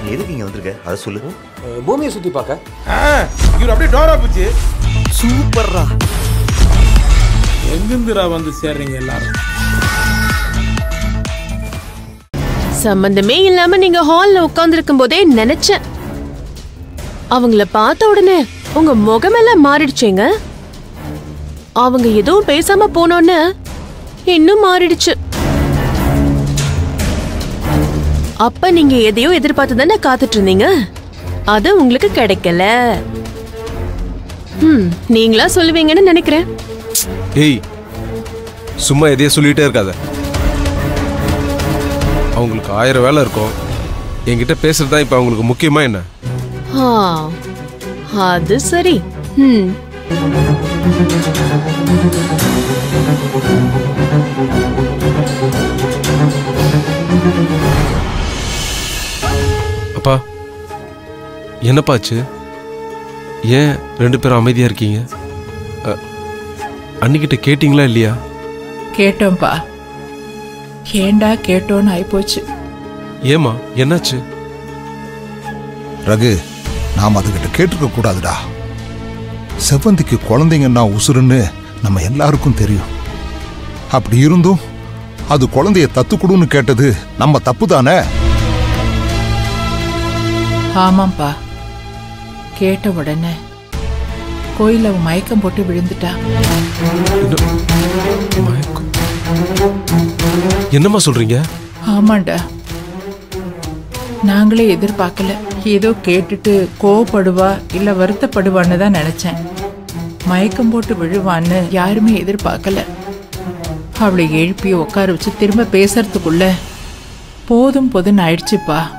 நீ எதுக்கு இங்க வந்திருக்க அதை சொல்லு அஹ், பூமியை சுத்தி பார்க்க ஆ, இவர் அப்படியே டோரா போச்சு சூப்பர்ரா எங்கிருந்துடா வந்து சேர்றீங்க எல்லாரும் சம்பந்தமே இல்லாம நீங்க ஹால்ல உட்கார்ந்திருக்கும் போதே நினைச்சேன் அவங்கள பார்த்த உடனே உங்க முகமெல்லாம் மாறிடுச்சேங்க அவங்க எதுவும் பேசாம போனோன்னு இன்னும் மாறிடுச்சு அப்ப நீங்க எதையோ எதிர்பார்த்து தானே காத்துட்டு இருந்தீங்க அது உங்களுக்கு கிடைக்கல ம் நீங்களா சொல்லுவீங்கன்னு நினைக்கிறேன் ஏய் சும்மா எதையே சொல்லிட்டே இருக்காத அவங்களுக்கு ஆயிரம் வேலை இருக்கும் என்கிட்ட பேசுறது தான் இப்போ அவங்களுக்கு முக்கியமா என்ன ஆ, அது சரி ம் அப்பா என்னப்பாச்சு ஏன் ரெண்டு பேரும் அமைதியா இருக்கீங்க அ, அண்ணிக்கிட்ட கேட்டிங்களா இல்லையா கேட்டோம்ப்பா ஏண்டா கேட்டோன்னு ஆயிப்போச்சு ஏமா என்னாச்சு ரகு நாம் அதுகிட்ட கேட்டிருக்க கூடாதுடா செவ்வந்திக்கு குழந்தைங்கன்னா உசுருன்னு நம்ம எல்லாருக்கும் தெரியும் அப்படி இருந்தும் அது குழந்தைய தத்து கொடுன்னு கேட்டது நம்ம தப்பு தானே ஆமாம்ப்பா கேட்ட உடனே கோயில அவன் மயக்கம் போட்டு விழுந்துட்டா மயக்கம். என்னம்மா சொல்றீங்க ஆமாண்டா நாங்களே எதிர்பார்க்கல ஏதோ கேட்டுட்டு கோவப்படுவா இல்ல வருத்தப்படுவான்னு தான் நினைச்சேன் மயக்கம் போட்டு விழுவான்னு யாருமே எதிர்பார்க்கல அவளை எழுப்பி உட்கார வச்சு திரும்ப பேசுறதுக்குள்ள போதும் போதுன்னு ஆயிடுச்சுப்பா